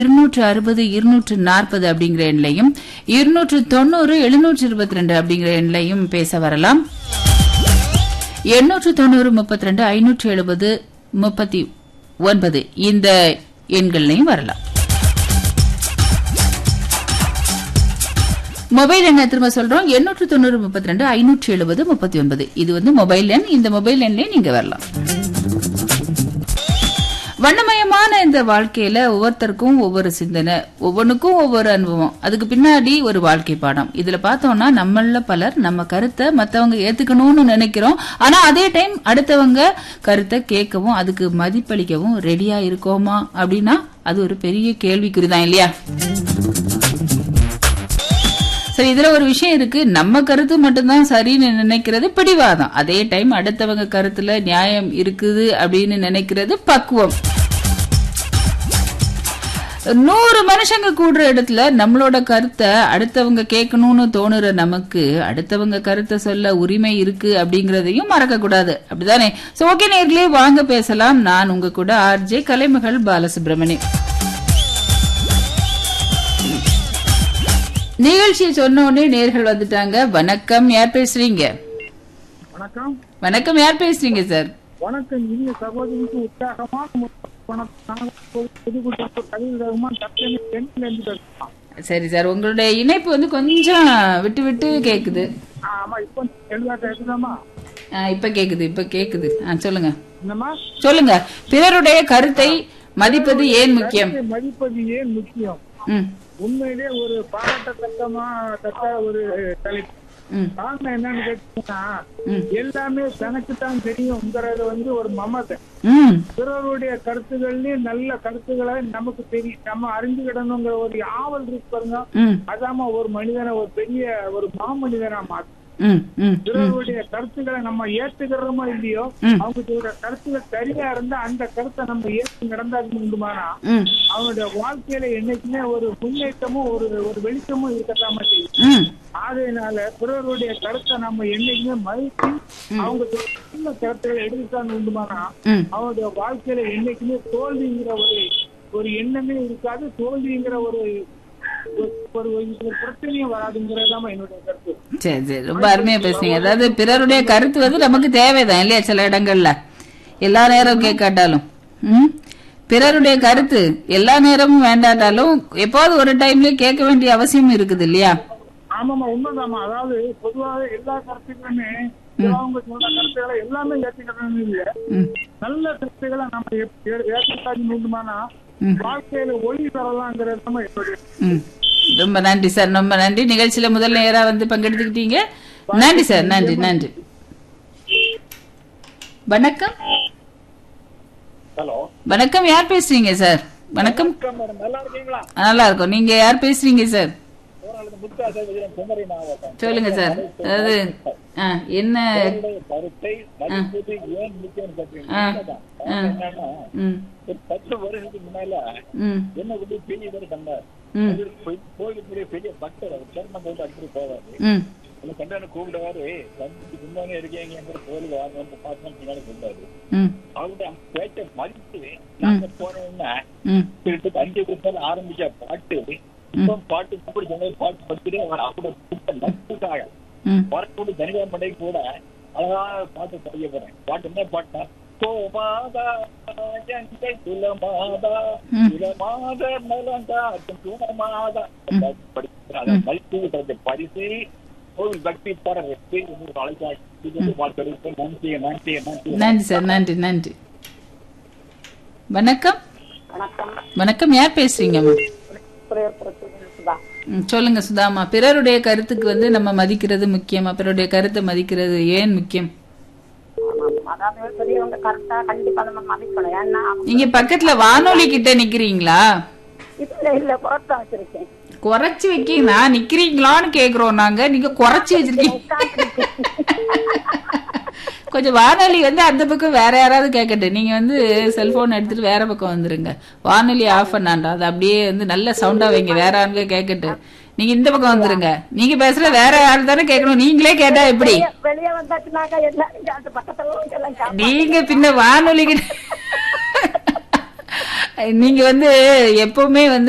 இருநூற்று அறுபது இருநூற்று நாற்பது அப்படிங்கிற எண்லையும் இருநூற்று தொண்ணூறு எழுநூற்று இருபத்தி ரெண்டு அப்படிங்கிற எண்லையும் பேச வரலாம் எண்ணூற்று தொண்ணூறு முப்பத்தி ரெண்டு ஐநூற்று எழுபது முப்பத்தி ஒன்பது இந்த எண்கள்லையும் வரலாம் மொபைல் எண்ணை திரும்ப சொல்றோம் எண்ணூற்று தொண்ணூறு முப்பத்தி ரெண்டு ஐநூற்று எழுபது முப்பத்தி ஒன்பது இது வந்து மொபைல் எண் இந்த மொபைல் எண்ணிலே நீங்க வரலாம் வண்ணமயமான இந்த வாழ்க்கையில ஒவ்வொருத்தருக்கும் ஒவ்வொரு சிந்தனை ஒவ்வொன்றுக்கும் ஒவ்வொரு அனுபவம் அதுக்கு பின்னாடி ஒரு வாழ்க்கை பாடம் இதுல பார்த்தோம்னா நம்மள பலர் நம்ம கருத்தை மத்தவங்க ஏத்துக்கணும்னு நினைக்கிறோம் ஆனா அதே டைம் அடுத்தவங்க கருத்தை கேட்கவும் அதுக்கு மதிப்பளிக்கவும் ரெடியா இருக்கோமா அப்படின்னா அது ஒரு பெரிய கேள்விக்குறிதான் இல்லையா சரி இதுல ஒரு விஷயம் இருக்கு நம்ம கருத்து மட்டும்தான் சரின்னு நினைக்கிறது பிடிவாதம் அதே டைம் அடுத்தவங்க கருத்துல நியாயம் இருக்குது அப்படின்னு நினைக்கிறது பக்குவம் நூறு மனுஷங்க கூடுற இடத்துல நம்மளோட கருத்தை அடுத்தவங்க கேட்கணும்னு தோணுற நமக்கு அடுத்தவங்க கருத்தை சொல்ல உரிமை இருக்கு அப்படிங்கறதையும் மறக்க கூடாது அப்படிதானே சோ ஓகே நேர்களே வாங்க பேசலாம் நான் உங்க கூட ஆர்ஜே கலைமகள் பாலசுப்ரமணியம் நிகழ்ச்சியை சொன்ன உடனே நேர்கள் வந்துட்டாங்க வணக்கம் யார் பேசுறீங்க வணக்கம் வணக்கம் யார் பேசுறீங்க சார் வணக்கம் இனிய சகோதரிக்கு உற்சாகமான முதல் வணக்கம் புதுக்குடி கவிதை ரகுமான் தப்பேன்னு பெண்ணில் இருந்து பேசுறோம் சரி சார் உங்களுடைய இணைப்பு வந்து கொஞ்சம் விட்டு விட்டு கேக்குது ஆமா இப்போ தெளிவா கேட்குதாமா ஆ, இப்ப கேக்குது இப்ப கேக்குது ஆ, சொல்லுங்க என்னம்மா சொல்லுங்க பிறருடைய கருத்தை மதிப்பது ஏன் முக்கியம் கருத்தை மதிப்பது ஏன் முக்கியம் ம் உண்மையிலே ஒரு பாராட்டத்தக்கமா தக்க ஒரு தலைப்பு ம் காரணம் என்னன்னு கேட்டீங்கன்னா ம். எல்லாமே தனக்கு தான் தெரியும்ங்கிறது வந்து ஒரு மமதை ம் பிறருடைய கருத்துக்கள்லயும் நல்ல கருத்துக்களை நமக்கு தெரியும் நம்ம அறிஞ்சுக்கிடணுங்கிற ஒரு ஆவல் இருக்கு பாருங்க ம் அதாம ஒரு மனிதனை ஒரு பெரிய ஒரு மாமனிதனா மாத்தும் ம் ம் பிறருடைய கருத்துக்களை நம்ம ஏத்துக்கிறோமோ இல்லையோ ம். அவங்க சொல்ற கருத்துக்கள் சரியா இருந்தா அந்த கருத்தை நம்ம ஏற்று நடந்தாது உண்டுமானா ம் அவனுடைய வாழ்க்கையில என்னைக்குமே ஒரு முன்னேற்றமும் ஒரு ஒரு வெளிச்சமும் இருக்கத்தாம செய்யும் ம் ஆகையினால பிறருடைய கருத்தை நம்ம என்னைக்குமே மதித்து அவங்க சொல்ல கருத்துக்களை எடுத்துட்டான்னு உண்டுமானா ம் அவனுடைய வாழ்க்கையில என்னைக்குமே தோல்விங்கிற ஒரு ஒரு எண்ணமே இருக்காது தோல்விங்கிற ஒரு ஒரு- ஒரு ஒரு பிரச்சனையும் வராதுங்கிறதாம என்னுடைய கருத்து சரி சரி ரொம்ப அருமையா பேசுனீங்க அதாவது பிறருடைய கருத்து வந்து நமக்கு தேவைதான் இல்லையா சில இடங்கள்ல எல்லா நேரம் கேட்காட்டாலும் ம் பிறருடைய கருத்து எல்லா நேரமும் வேண்டாட்டாலும் எப்போது ஒரு டைம்ல கேட்க வேண்டிய அவசியம் இருக்குது இல்லையா ஆமாமா உண்மைதாம்மா அதாவது பொதுவாக எல்லா கருத்துக்களுமே அவங்க சொல்ற கருத்துக்களை எல்லாமே ஏற்றுக்கணும் இல்ல ம் நல்ல கருத்துக்களை நம்ம ஏற்றுக்காது முடியுமானா ம். வாழ்க்கையில ஒளி பெறலாங்கிறது நம்ம என்னுடைய ம் ரொம்ப நன்றி சார் ரொம்ப நன்றி நிகழ்ச்சியில முதல் நேரா வந்து பங்கெடுத்துக்கிட்டீங்க நன்றி சார் நன்றி நன்றி வணக்கம் ஹலோ வணக்கம் யார் பேசுறீங்க சார் வணக்கம் மேடம் நல்லா இருக்கீங்களா நல்லா இருக்கும் நீங்க யார் பேசுறீங்க சார் ஓரளவு முத்தாசை விஜயம் குமரி மாவட்டம் சொல்லுங்க சார் அதாவது ஆ, என்ன என்னுடைய கருத்தை மதிப்பது ஏன் முக்கியம் ஆ. பார்த்தீங்கன்னா ஆ. என்னன்னா ம் ஒரு பத்து வருஷத்துக்கு முன்னால ம் என்ன கொண்டு பெரிய பேர் கண்டார் ம் அவரு போய்- கோயிலுக்குரிய பெரிய பக்தர் அவர் சேர்மன் வந்து அடிக்கடி போவாரு ம் என்ன கண்டான கூப்பிடுவாரு வந்து முன்னாடி இருக்கீங்க கோயிலுக்கு வாங்க வந்து பார்த்தா பின்னாடி கூப்பிட்டாரு ம் அவருடைய அந்த பேச்சை மதித்து நாங்க போனோம்னா ம் கிட்டத்தட்ட அஞ்சு வருஷம் ஆரம்பிச்ச பாட்டு இப்போ பாட்டு அப்படி சொன்னது பாட்டு பத்திரே அவர் அவருடைய கூட்ட நட்புக்காக ம் வரக்கூடிய தனியார் மண்டை கூட அழகான பாட்டு படிக்க போறேன் பாட்டு என்ன பாட்டுனா கோமாதா எங்கள் குலமாதா ம். குலமாத நலங்காட்டும் குணமாதா படிக்கிறேன் மதிப்பு தந்த பரிசு கோவில் பக்தி பாட வெற்றி உங்களுக்கு அழைக்காட்சி வாழ்க்கை நன்றி நன்றி நன்றி நன்றி சார் நன்றி நன்றி வணக்கம் வணக்கம் வணக்கம் யார் பேசுறீங்கம்மா புரையப்புறத்தில் சுதா ம், சொல்லுங்க சுதாமா பிறருடைய கருத்துக்கு வந்து நம்ம மதிக்கிறது முக்கியமா பிறருடைய கருத்தை மதிக்கிறது ஏன் முக்கியம் ஆமாம். அதாவது பெரியவங்க கரெக்டா கண்டிப்பா நம்ம மதிக்கணும் ஏன்னா அவங்க- நீங்க பக்கத்துல வானொலி கிட்ட நிக்கிறீங்களா இல்ல இல்ல புறத்தா வச்சிருக்கேன் குறைச்சு வைக்கீங்களா நிக்கிறீங்களான்னு கேக்குறோம் நாங்க நீங்க குறைச்சு வச்சிருக்கீங்க கொஞ்சம் வானொலி வந்து அந்த பக்கம் வேற யாராவது கேட்கட்டும் நீங்க வந்து செல்போன் எடுத்துட்டு வேற பக்கம் வந்துருங்க வானொலி ஆஃப் பண்ணாண்டா அது அப்படியே வந்து நல்ல சவுண்டா வைங்க வேற ஆளுங்க கேட்கட்டும் நீங்க இந்த பக்கம் வந்துருங்க நீங்க பேசுற வேற ஆள் தானே கேட்கணும் நீங்களே கேட்டா எப்படி வெளிய- வெளிய வந்தாச்சுனாக்கா எல்லாரும் கேட்டு பக்கத்துல எல்லாம் கேட்பாங்க. நீங்க பின்ன வானொலி கிட்ட நீங்க வந்து எப்பவுமே வந்து